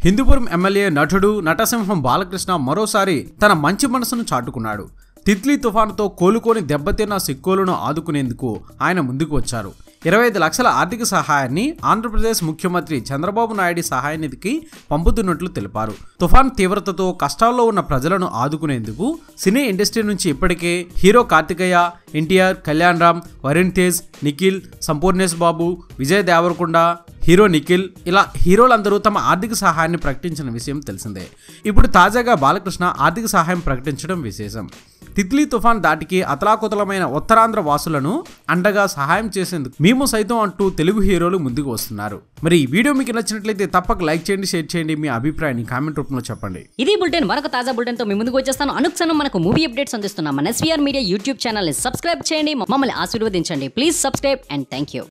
Hindupuram MLA నటుడు నటసింహం బాలకృష్ణ మరోసారి తన మంచి మనసును చాటుకున్నాడు తిత్లీ తుఫానుతో కోలుకొని దెబ్బతిన్న సిక్కోలును ఆదుకునేందుకు ఆయన ముందుకు వచ్చారు ఇరవై ఐదు లక్షల ఆర్థిక సహాయాన్ని ఆంధ్రప్రదేశ్ ముఖ్యమంత్రి చంద్రబాబు నాయుడు సహాయ నిధికి పంపుతున్నట్లు తెలిపారు తుఫాన్ తీవ్రతతో కష్టాల్లో ఉన్న ప్రజలను ఆదుకునేందుకు సినీ ఇండస్ట్రీ నుంచి ఇప్పటికే హీరో కార్తికేయ ఎన్టీఆర్ కళ్యాణ్ రామ్ వరుణ్ తేజ్ నిఖిల్ సంపూర్ణేష్ బాబు విజయ్ దేవరకొండ హీరో నిఖిల్ ఇలా హీరోలందరూ తమ ఆర్థిక సహాయాన్ని ప్రకటించిన విషయం తెలిసిందే ఇప్పుడు తాజాగా బాలకృష్ణ ఆర్థిక సహాయం ప్రకటించడం విశేషం తిత్లీ తుఫాన్ దాటికి అతలాకుతలమైన ఉత్తరాంధ్ర వాసులను అండగా సహాయం చేసేందుకు మేము సైతం అంటూ తెలుగు హీరోలు ముందుకు వస్తున్నారు మరి ఈ వీడియో మీకు నచ్చినట్లయితే తప్పక లైక్ చేయండి షేర్ చేయండి మీ అభిప్రాయాన్ని కామెంట్ రూపంలో చెప్పండి ఇది బులెటిన్ మరొక తాజా బులెటిన్ తో మీ ముందుకు వచ్చేస్తాను అనుక్షణం మనకు మూవీ అప్డేట్స్ అందిస్తున్నాం మన ఎస్వీఆర్ మీడియా యూట్యూబ్ ఛానల్ ని సబ్స్క్రైబ్ చేయండి మమ్మల్ని ఆశీర్వదించండి please subscribe and thank you